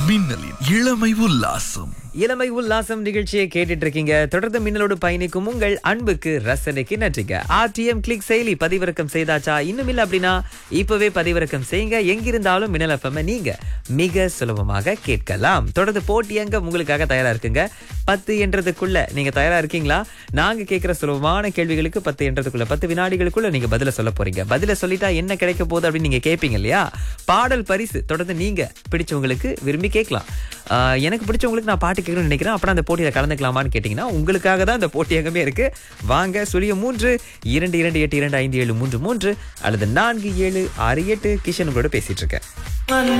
மின்னலின் இளமை உல்லாசம் இளமை உல்லாசம் நிகழ்ச்சியை கேட்டுட்டு இருக்கீங்க தொடர்ந்து மின்னலோடு பயணிக்கும் உங்கள் அன்புக்கு ரசனைக்கு நன்றிங்க ஆர்டிஎம் கிளிக் செயலி பதிவிறக்கம் செய்தாச்சா இன்னும் இல்ல அப்படின்னா இப்பவே பதிவிறக்கம் செய்யுங்க எங்கிருந்தாலும் மின்னல் எஃப்எம் நீங்க மிக சுலபமாக கேட்கலாம் தொடர்ந்து போட்டி அங்க உங்களுக்காக தயாரா இருக்குங்க பத்து என்றதுக்குள்ள நீங்க தயாரா இருக்கீங்களா நாங்க கேட்கிற சுலபமான கேள்விகளுக்கு பத்து என்றதுக்குள்ள பத்து வினாடிகளுக்குள்ள நீங்க பதில சொல்ல போறீங்க பதில சொல்லிட்டா என்ன கிடைக்க போகுது அப்படின்னு நீங்க கேட்பீங்க இல்லையா பாடல் பரிசு தொடர்ந்து நீங்க பிடிச்சவங்களுக்கு விரும்பி கேட்கலாம் ஆஹ் எனக்கு பிடிச்சவங்களுக்கு நான் பாட்டு கேட்கணும்னு நினைக்கிறேன் அப்புறம் அந்த போட்டியில கலந்துக்கலாமான்னு கேட்டீங்கன்னா உங்களுக்காக தான் அந்த போட்டி எங்கமே இருக்கு வாங்க சுழிய மூன்று இரண்டு இரண்டு எட்டு இரண்டு ஐந்து ஏழு மூன்று மூன்று அல்லது நான்கு ஏழு ஆறு எட்டு கிஷன் உங்களோட பேசிட்டு இருக்கேன்